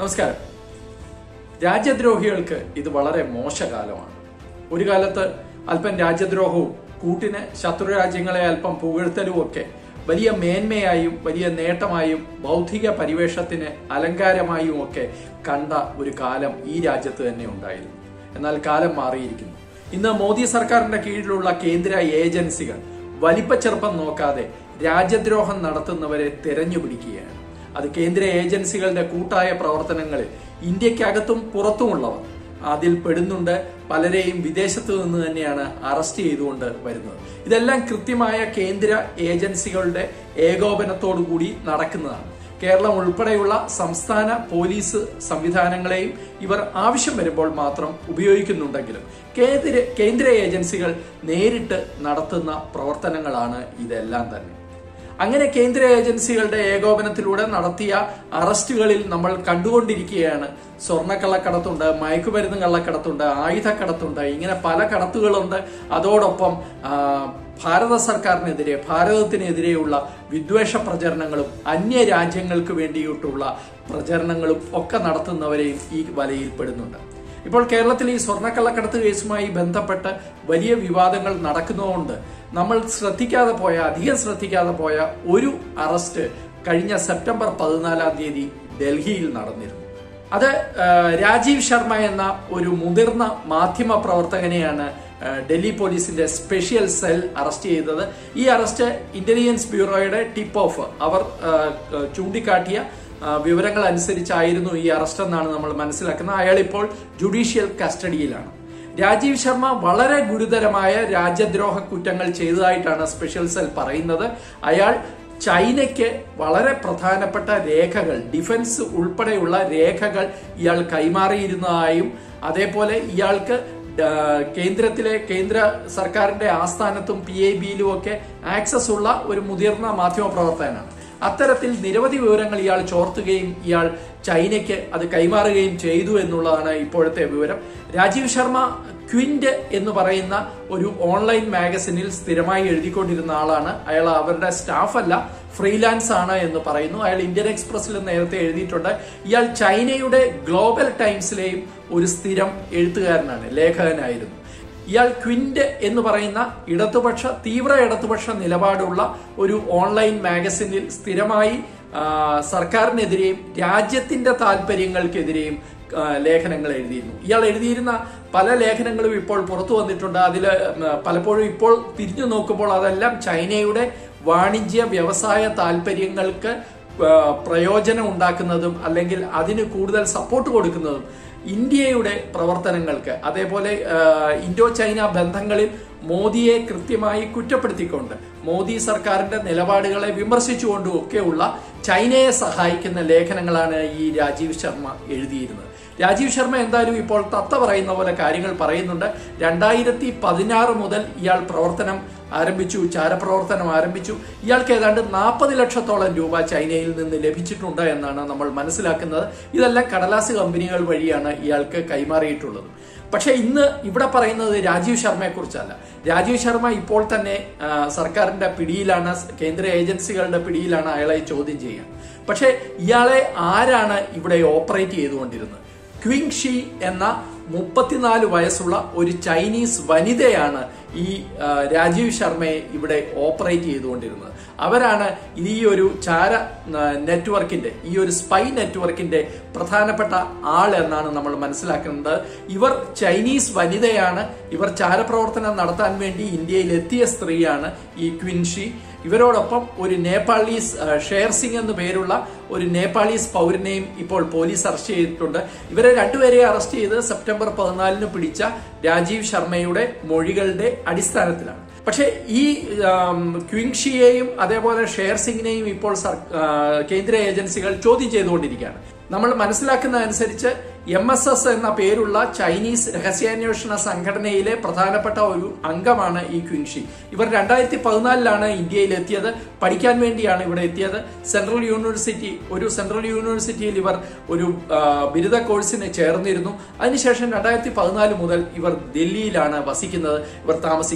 നമസ്കാരം രാജ്യദ്രോഹികൾക്ക് ഇത് വളരെ മോശകാലമാണ് ഒരു കാലത്ത് അല്പം രാജ്യദ്രോഹവും കൂട്ടിന് ശത്രു രാജ്യങ്ങളെ അല്പം പുകഴ്ത്തലും ഒക്കെ വലിയ മേന്മയായും വലിയ നേട്ടമായും ബൗദ്ധിക പരിവേഷത്തിന് അലങ്കാരമായും ഒക്കെ കണ്ട ഒരു കാലം ഈ രാജ്യത്ത് തന്നെ ഉണ്ടായിരുന്നു എന്നാൽ കാലം മാറിയിരിക്കുന്നു ഇന്ന് മോദി സർക്കാരിന്റെ കീഴിലുള്ള കേന്ദ്ര ഏജൻസികൾ വലിപ്പച്ചെറുപ്പം നോക്കാതെ രാജ്യദ്രോഹം നടത്തുന്നവരെ തെരഞ്ഞുപിടിക്കുകയാണ് അത് കേന്ദ്ര ഏജൻസികളുടെ കൂട്ടായ പ്രവർത്തനങ്ങളിൽ ഇന്ത്യക്കകത്തും പുറത്തുമുള്ളവർ അതിൽ പെടുന്നുണ്ട് പലരെയും വിദേശത്ത് നിന്ന് തന്നെയാണ് അറസ്റ്റ് ചെയ്തുകൊണ്ട് വരുന്നത് ഇതെല്ലാം കൃത്യമായ കേന്ദ്ര ഏജൻസികളുടെ ഏകോപനത്തോടു കൂടി നടക്കുന്നതാണ് കേരളം ഉൾപ്പെടെയുള്ള സംസ്ഥാന പോലീസ് സംവിധാനങ്ങളെയും ഇവർ ആവശ്യം വരുമ്പോൾ മാത്രം ഉപയോഗിക്കുന്നുണ്ടെങ്കിലും കേന്ദ്ര കേന്ദ്ര ഏജൻസികൾ നേരിട്ട് നടത്തുന്ന പ്രവർത്തനങ്ങളാണ് ഇതെല്ലാം തന്നെ അങ്ങനെ കേന്ദ്ര ഏജൻസികളുടെ ഏകോപനത്തിലൂടെ നടത്തിയ അറസ്റ്റുകളിൽ നമ്മൾ കണ്ടുകൊണ്ടിരിക്കുകയാണ് സ്വർണ്ണക്കള്ളക്കടത്തുണ്ട് മയക്കുമരുന്ന് കള്ളക്കടത്തുണ്ട് ആയുധക്കടത്തുണ്ട് ഇങ്ങനെ പല കടത്തുകളുണ്ട് അതോടൊപ്പം ആ, ഭാരത സർക്കാരിനെതിരെ ഭാരതത്തിനെതിരെയുള്ള വിദ്വേഷ പ്രചരണങ്ങളും അന്യ രാജ്യങ്ങൾക്ക് വേണ്ടിയിട്ടുള്ള പ്രചരണങ്ങളും ഒക്കെ നടത്തുന്നവരെയും ഈ വലയിൽ പെടുന്നുണ്ട് ഇപ്പോൾ കേരളത്തിൽ ഈ സ്വർണ്ണക്കള്ളക്കടത്ത് കേസുമായി ബന്ധപ്പെട്ട് വലിയ വിവാദങ്ങൾ നടക്കുന്നതുകൊണ്ട് നമ്മൾ ശ്രദ്ധിക്കാതെ പോയ അധികം ശ്രദ്ധിക്കാതെ പോയ ഒരു അറസ്റ്റ് കഴിഞ്ഞ സെപ്റ്റംബർ പതിനാലാം തീയതി ഡൽഹിയിൽ നടന്നിരുന്നു അത് ആ, രാജീവ് ശർമ്മ എന്ന ഒരു മുതിർന്ന മാധ്യമ പ്രവർത്തകനെയാണ് ആ, ഡൽഹി പോലീസിന്റെ സ്പെഷ്യൽ സെൽ അറസ്റ്റ് ചെയ്തത് ഈ അറസ്റ്റ് ഇന്റലിജൻസ് ബ്യൂറോയുടെ ടിപ്പ് ഓഫ് അവർ ആ, ചൂണ്ടിക്കാട്ടിയ ആ, വിവരങ്ങൾ അനുസരിച്ചായിരുന്നു ഈ അറസ്റ്റ് എന്നാണ് നമ്മൾ മനസ്സിലാക്കുന്നത് അയാൾ ഇപ്പോൾ ജുഡീഷ്യൽ കസ്റ്റഡിയിലാണ് രാജീവ് ശർമ്മ വളരെ ഗുരുതരമായ രാജ്യദ്രോഹ കുറ്റങ്ങൾ ചെയ്തതായിട്ടാണ് സ്പെഷ്യൽ സെൽ പറയുന്നത് അയാൾ ചൈനയ്ക്ക് വളരെ പ്രധാനപ്പെട്ട രേഖകൾ ഡിഫൻസ് ഉൾപ്പെടെയുള്ള രേഖകൾ ഇയാൾ കൈമാറിയിരുന്നതായും അതേപോലെ ഇയാൾക്ക് ആ, കേന്ദ്രത്തിലെ കേന്ദ്ര സർക്കാരിന്റെ ആസ്ഥാനത്തും പി ഐ ബിയിലും ഒക്കെ ആക്സസ് ഉള്ള ഒരു മുതിർന്ന മാധ്യമ പ്രവർത്തകനാണ് അത്തരത്തിൽ നിരവധി വിവരങ്ങൾ ഇയാൾ ചോർത്തുകയും ഇയാൾ ചൈനയ്ക്ക് അത് കൈമാറുകയും ചെയ്തു എന്നുള്ളതാണ് ഇപ്പോഴത്തെ വിവരം രാജീവ് ശർമ്മ ക്വിന്റ് എന്ന് പറയുന്ന ഒരു ഓൺലൈൻ മാഗസിനിൽ സ്ഥിരമായി എഴുതിക്കൊണ്ടിരുന്ന ആളാണ് അയാൾ അവരുടെ സ്റ്റാഫ് അല്ല ഫ്രീലാൻസ് ആണ് എന്ന് പറയുന്നു അയാൾ ഇന്ത്യൻ എക്സ്പ്രസിൽ നേരത്തെ എഴുതിയിട്ടുണ്ട് ഇയാൾ ചൈനയുടെ ഗ്ലോബൽ ടൈംസിലെയും ഒരു സ്ഥിരം എഴുത്തുകാരനാണ് ലേഖകനായിരുന്നു ഇയാൾ ക്വിന്റ് എന്ന് പറയുന്ന ഇടതുപക്ഷ തീവ്ര ഇടതുപക്ഷ നിലപാടുള്ള ഒരു ഓൺലൈൻ മാഗസിനിൽ സ്ഥിരമായി ആ, സർക്കാരിനെതിരെയും രാജ്യത്തിന്റെ താല്പര്യങ്ങൾക്കെതിരെയും ആ, ലേഖനങ്ങൾ എഴുതിയിരുന്നു ഇയാൾ എഴുതിയിരുന്ന പല ലേഖനങ്ങളും ഇപ്പോൾ പുറത്തു വന്നിട്ടുണ്ട് അതിൽ പലപ്പോഴും ഇപ്പോൾ തിരിഞ്ഞു നോക്കുമ്പോൾ അതെല്ലാം ചൈനയുടെ വാണിജ്യ വ്യവസായ താല്പര്യങ്ങൾക്ക് ആ, പ്രയോജനം ഉണ്ടാക്കുന്നതും അല്ലെങ്കിൽ അതിന് കൂടുതൽ സപ്പോർട്ട് കൊടുക്കുന്നതും ഇന്ത്യയുടെ പ്രവർത്തനങ്ങൾക്ക് അതേപോലെ ആ, ഇൻഡോ ചൈന ബന്ധങ്ങളിൽ മോദിയെ കൃത്യമായി കുറ്റപ്പെടുത്തിക്കൊണ്ട് മോദി സർക്കാരിന്റെ നിലപാടുകളെ വിമർശിച്ചുകൊണ്ടും ഒക്കെയുള്ള ചൈനയെ സഹായിക്കുന്ന ലേഖനങ്ങളാണ് ഈ രാജീവ് ശർമ്മ എഴുതിയിരുന്നത് രാജീവ് ശർമ്മ എന്തായാലും ഇപ്പോൾ തത്ത പറയുന്ന പോലെ കാര്യങ്ങൾ പറയുന്നുണ്ട് രണ്ടായിരത്തി പതിനാറ് മുതൽ ഇയാൾ പ്രവർത്തനം ആരംഭിച്ചു ചാരപ്രവർത്തനം ആരംഭിച്ചു ഇയാൾക്ക് ഏതാണ്ട് നാൽപ്പത് ലക്ഷത്തോളം രൂപ ചൈനയിൽ നിന്ന് ലഭിച്ചിട്ടുണ്ട് എന്നാണ് നമ്മൾ മനസ്സിലാക്കുന്നത് ഇതെല്ലാം കടലാസ് കമ്പനികൾ വഴിയാണ് ഇയാൾക്ക് കൈമാറിയിട്ടുള്ളത് പക്ഷേ ഇന്ന് ഇവിടെ പറയുന്നത് രാജീവ് ശർമ്മയെ കുറിച്ചല്ല രാജീവ് ശർമ്മ ഇപ്പോൾ തന്നെ ആ, സർക്കാരിന്റെ പിടിയിലാണ് കേന്ദ്ര ഏജൻസികളുടെ പിടിയിലാണ് അയാളെ ചോദ്യം ചെയ്യുക പക്ഷേ ഇയാളെ ആരാണ് ഇവിടെ ഓപ്പറേറ്റ് ചെയ്തുകൊണ്ടിരുന്നത് ക്വിങ് ഷി എന്ന മുപ്പത്തിനാല് വയസ്സുള്ള ഒരു ചൈനീസ് വനിതയാണ് ഈ ആ, രാജീവ് ശർമ്മയെ ഇവിടെ ഓപ്പറേറ്റ് ചെയ്തുകൊണ്ടിരുന്നത് അവരാണ് ഈ ഒരു ചാര ആ, നെറ്റ്വർക്കിന്റെ ഈ ഒരു സ്പൈ നെറ്റ്വർക്കിന്റെ പ്രധാനപ്പെട്ട ആൾ എന്നാണ് നമ്മൾ മനസ്സിലാക്കുന്നത് ഇവർ ചൈനീസ് വനിതയാണ് ഇവർ ചാരപ്രവർത്തനം നടത്താൻ വേണ്ടി ഇന്ത്യയിൽ എത്തിയ സ്ത്രീയാണ് ഈ ക്വിൻഷി ഇവരോടൊപ്പം ഒരു നേപ്പാളീസ് ആ, ഷേർ സിംഗ് എന്നു പേരുള്ള ഒരു നേപ്പാളീസ് പൗരനെയും ഇപ്പോൾ പോലീസ് അറസ്റ്റ് ചെയ്തിട്ടുണ്ട് ഇവരെ രണ്ടുപേരെ അറസ്റ്റ് ചെയ്ത് സെപ്റ്റംബർ പതിനാലിന് പിടിച്ച രാജീവ് ശർമ്മയുടെ മൊഴികളുടെ അടിസ്ഥാനത്തിലാണ് പക്ഷേ ഈ ആം, ക്വിങ്ഷിയെയും അതേപോലെ ഷേർ സിംഗിനെയും ഇപ്പോൾ സർ- ആ, കേന്ദ്ര ഏജൻസികൾ ചോദ്യം ചെയ്തുകൊണ്ടിരിക്കുകയാണ് നമ്മൾ മനസ്സിലാക്കുന്ന അനുസരിച്ച് എം എസ് എസ് എന്ന പേരുള്ള ചൈനീസ് രഹസ്യാന്വേഷണ സംഘടനയിലെ പ്രധാനപ്പെട്ട ഒരു അംഗമാണ് ഈ ക്വിൻഷി ഇവർ രണ്ടായിരത്തി പതിനാലിലാണ് ഇന്ത്യയിൽ എത്തിയത് പഠിക്കാൻ വേണ്ടിയാണ് ഇവിടെ എത്തിയത് സെൻട്രൽ യൂണിവേഴ്സിറ്റി ഒരു സെൻട്രൽ യൂണിവേഴ്സിറ്റിയിൽ ഇവർ ഒരു ആ, ബിരുദ കോഴ്സിന് ചേർന്നിരുന്നു അതിനുശേഷം രണ്ടായിരത്തി പതിനാല് മുതൽ ഇവർ ഡൽഹിയിലാണ് വസിക്കുന്നത് ഇവർ താമസിക്കുന്നത്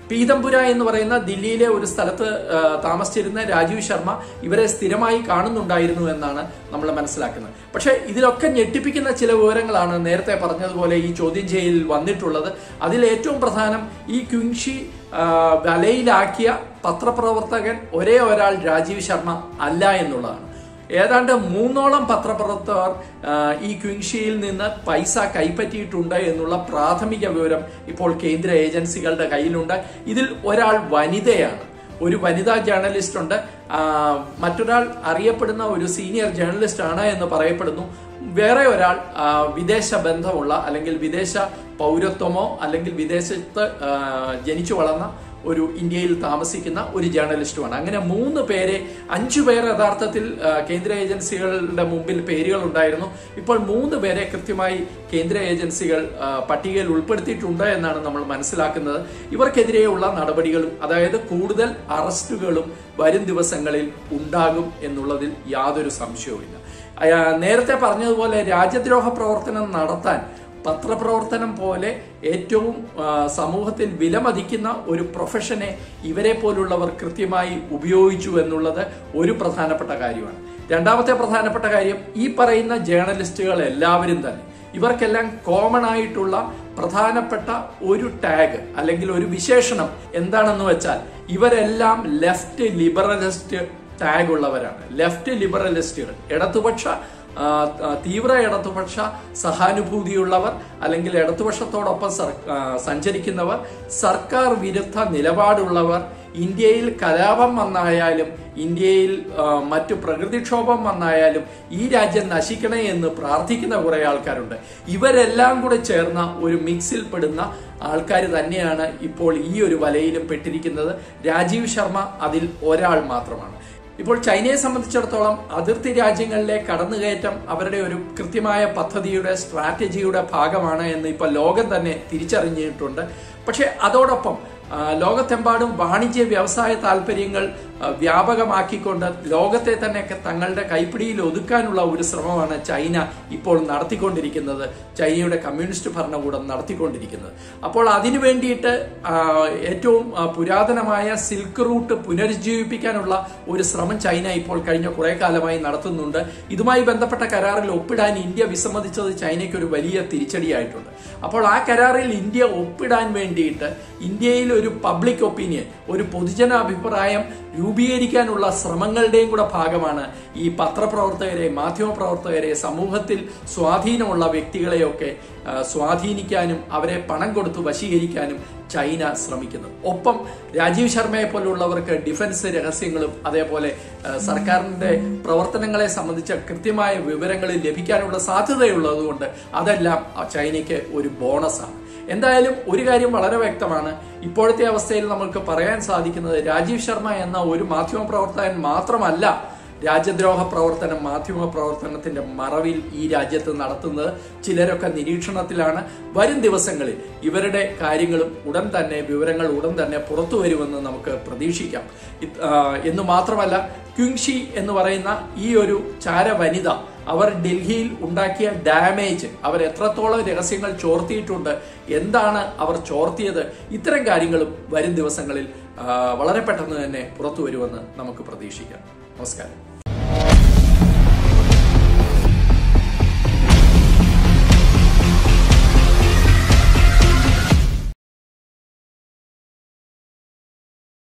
പീതംപുര എന്ന് പറയുന്ന ദില്ലിയിലെ ഒരു സ്ഥലത്ത് ആ, താമസിച്ചിരുന്ന രാജീവ് ശർമ്മ ഇവരെ സ്ഥിരമായി കാണുന്നുണ്ടായിരുന്നു എന്നാണ് നമ്മൾ മനസ്സിലാക്കുന്നത് പക്ഷെ ഇതിലൊക്കെ ഞെട്ടിപ്പിക്കുന്ന ചില വിവരങ്ങളാണ് നേരത്തെ പറഞ്ഞതുപോലെ ഈ ചോദ്യം ചെയ്യലിൽ വന്നിട്ടുള്ളത് അതിൽ ഏറ്റവും പ്രധാനം ഈ ക്വിൻഷി ആ, വലയിലാക്കിയ പത്രപ്രവർത്തകൻ ഒരേ ഒരാൾ രാജീവ് ശർമ്മ അല്ല എന്നുള്ളതാണ് ഏതാണ്ട് മൂന്നോളം പത്രപ്രവർത്തകർ ആ, ഈ ക്വിൻഷിയിൽ നിന്ന് പൈസ കൈപ്പറ്റിയിട്ടുണ്ട് എന്നുള്ള പ്രാഥമിക വിവരം ഇപ്പോൾ കേന്ദ്ര ഏജൻസികളുടെ കയ്യിലുണ്ട് ഇതിൽ ഒരാൾ വനിതയാണ് ഒരു വനിതാ ജേർണലിസ്റ്റ് ഉണ്ട് ആ, മറ്റൊരാൾ അറിയപ്പെടുന്ന ഒരു സീനിയർ ജേർണലിസ്റ്റ് ആണ് എന്ന് പറയപ്പെടുന്നു വേറെ ഒരാൾ ആ, വിദേശ ബന്ധമുള്ള അല്ലെങ്കിൽ വിദേശ പൗരത്വമോ അല്ലെങ്കിൽ വിദേശത്ത് ആ, ജനിച്ചു വളർന്ന ഒരു ഇന്ത്യയിൽ താമസിക്കുന്ന ഒരു ജേർണലിസ്റ്റുമാണ് അങ്ങനെ മൂന്ന് പേരെ അഞ്ചു പേർ യഥാർത്ഥത്തിൽ ആ, കേന്ദ്ര ഏജൻസികളുടെ മുമ്പിൽ പേരുകൾ ഉണ്ടായിരുന്നു ഇപ്പോൾ മൂന്ന് പേരെ കൃത്യമായി കേന്ദ്ര ഏജൻസികൾ ആ, പട്ടികയിൽ ഉൾപ്പെടുത്തിയിട്ടുണ്ട് എന്നാണ് നമ്മൾ മനസ്സിലാക്കുന്നത് ഇവർക്കെതിരെയുള്ള നടപടികളും അതായത് കൂടുതൽ അറസ്റ്റുകളും വരും ദിവസങ്ങളിൽ ഉണ്ടാകും എന്നുള്ളതിൽ യാതൊരു സംശയവുമില്ല ആ, നേരത്തെ പറഞ്ഞതുപോലെ രാജ്യദ്രോഹ പ്രവർത്തനം നടത്താൻ പത്രപ്രവർത്തനം പോലെ ഏറ്റവും ആ, സമൂഹത്തിൽ വിലമതിക്കുന്ന ഒരു പ്രൊഫഷനെ ഇവരെ പോലുള്ളവർ കൃത്യമായി ഉപയോഗിച്ചു എന്നുള്ളത് ഒരു പ്രധാനപ്പെട്ട കാര്യമാണ് രണ്ടാമത്തെ പ്രധാനപ്പെട്ട കാര്യം ഈ പറയുന്ന ജേർണലിസ്റ്റുകൾ എല്ലാവരും തന്നെ ഇവർക്കെല്ലാം കോമൺ ആയിട്ടുള്ള പ്രധാനപ്പെട്ട ഒരു ടാഗ് അല്ലെങ്കിൽ ഒരു വിശേഷണം എന്താണെന്ന് വെച്ചാൽ ഇവരെല്ലാം ലെഫ്റ്റ് ലിബറലിസ്റ്റ് ടാഗ് ഉള്ളവരാണ് ലെഫ്റ്റ് ലിബറലിസ്റ്റുകൾ ഇടതുപക്ഷ ആ, ആ, തീവ്ര ഇടതുപക്ഷ സഹാനുഭൂതിയുള്ളവർ അല്ലെങ്കിൽ ഇടതുപക്ഷത്തോടൊപ്പം സർ- ആ, സഞ്ചരിക്കുന്നവർ സർക്കാർ വിരുദ്ധ നിലപാടുള്ളവർ ഇന്ത്യയിൽ കലാപം വന്നായാലും ഇന്ത്യയിൽ ആ, മറ്റു പ്രകൃതിക്ഷോഭം വന്നായാലും ഈ രാജ്യം നശിക്കണേ എന്ന് പ്രാർത്ഥിക്കുന്ന കുറെ ആൾക്കാരുണ്ട് ഇവരെല്ലാം കൂടെ ചേർന്ന ഒരു മിക്സിൽ പെടുന്ന ആൾക്കാർ തന്നെയാണ് ഇപ്പോൾ ഈ ഒരു വലയിലും പെട്ടിരിക്കുന്നത് രാജീവ് ശർമ്മ അതിൽ ഒരാൾ മാത്രമാണ് ഇപ്പോൾ ചൈനയെ സംബന്ധിച്ചിടത്തോളം അതിർത്തി രാജ്യങ്ങളിലെ കടന്നുകയറ്റം അവരുടെ ഒരു കൃത്യമായ പദ്ധതിയുടെ സ്ട്രാറ്റജിയുടെ ഭാഗമാണ് എന്ന് ഇപ്പോൾ ലോകം തന്നെ തിരിച്ചറിഞ്ഞിട്ടുണ്ട് പക്ഷെ അതോടൊപ്പം ആ, ലോകത്തെമ്പാടും വാണിജ്യ വ്യവസായ താല്പര്യങ്ങൾ ആ, വ്യാപകമാക്കിക്കൊണ്ട് ലോകത്തെ തന്നെ ക- തങ്ങളുടെ കൈപ്പിടിയിൽ ഒതുക്കാനുള്ള ഒരു ശ്രമമാണ് ചൈന ഇപ്പോൾ നടത്തിക്കൊണ്ടിരിക്കുന്നത് ചൈനയുടെ കമ്മ്യൂണിസ്റ്റ് ഭരണകൂടം നടത്തിക്കൊണ്ടിരിക്കുന്നത് അപ്പോൾ അതിനു വേണ്ടിയിട്ട് ആ, ഏറ്റവും ആ, പുരാതനമായ സിൽക്ക് റൂട്ട് പുനരുജ്ജീവിപ്പിക്കാനുള്ള ഒരു ശ്രമം ചൈന ഇപ്പോൾ കഴിഞ്ഞ കുറെ കാലമായി നടത്തുന്നുണ്ട് ഇതുമായി ബന്ധപ്പെട്ട കരാറിൽ ഒപ്പിടാൻ ഇന്ത്യ വിസമ്മതിച്ചത് ചൈനയ്ക്ക് ഒരു വലിയ തിരിച്ചടിയായിട്ടുണ്ട് അപ്പോൾ ആ കരാറിൽ ഇന്ത്യ ഒപ്പിടാൻ വേണ്ടിയിട്ട് ഇന്ത്യയിൽ ഒരു പബ്ലിക് ഒപ്പീനിയൻ ഒരു പൊതുജനാഭിപ്രായം രൂപീകരിക്കാനുള്ള ശ്രമങ്ങളുടെയും കൂടെ ഭാഗമാണ് ഈ പത്രപ്രവർത്തകരെ മാധ്യമപ്രവർത്തകരെ സമൂഹത്തിൽ സ്വാധീനമുള്ള വ്യക്തികളെയൊക്കെ ആ, സ്വാധീനിക്കാനും അവരെ പണം കൊടുത്ത് വശീകരിക്കാനും ചൈന ശ്രമിക്കുന്നു ഒപ്പം രാജീവ് ശർമ്മയെ പോലുള്ളവർക്ക് ഡിഫൻസ് രഹസ്യങ്ങളും അതേപോലെ ആ, സർക്കാരിന്റെ പ്രവർത്തനങ്ങളെ സംബന്ധിച്ച കൃത്യമായ വിവരങ്ങൾ ലഭിക്കാനുള്ള സാധ്യതയുള്ളതുകൊണ്ട് അതെല്ലാം ആ ചൈനയ്ക്ക് ഒരു ബോണസാണ് എന്തായാലും ഒരു കാര്യം വളരെ വ്യക്തമാണ് ഇപ്പോഴത്തെ അവസ്ഥയിൽ നമുക്ക് പറയാൻ സാധിക്കുന്നത് രാജീവ് ശർമ്മ എന്ന ഒരു മാധ്യമ പ്രവർത്തകൻ മാത്രമല്ല രാജ്യദ്രോഹ പ്രവർത്തനം മാധ്യമ പ്രവർത്തനത്തിന്റെ മറവിൽ ഈ രാജ്യത്ത് നടത്തുന്നത് ചിലരൊക്കെ നിരീക്ഷണത്തിലാണ് വരും ദിവസങ്ങളിൽ ഇവരുടെ കാര്യങ്ങളും ഉടൻ തന്നെ വിവരങ്ങൾ ഉടൻ തന്നെ പുറത്തു വരുമെന്ന് നമുക്ക് പ്രതീക്ഷിക്കാം ഇത്, ആ, എന്ന് മാത്രമല്ല ക്വിങ്ഷി എന്ന് പറയുന്ന ഈ ഒരു ചാര വനിത അവർ ഡൽഹിയിൽ ഉണ്ടാക്കിയ ഡാമേജ് അവർ എത്രത്തോളം രഹസ്യങ്ങൾ ചോർത്തിയിട്ടുണ്ട് എന്താണ് അവർ ചോർത്തിയത് ഇത്തരം കാര്യങ്ങളും വരും ദിവസങ്ങളിൽ ആ, വളരെ പെട്ടെന്ന് തന്നെ പുറത്തു വരുമെന്ന് നമുക്ക് പ്രതീക്ഷിക്കാം നമസ്കാരം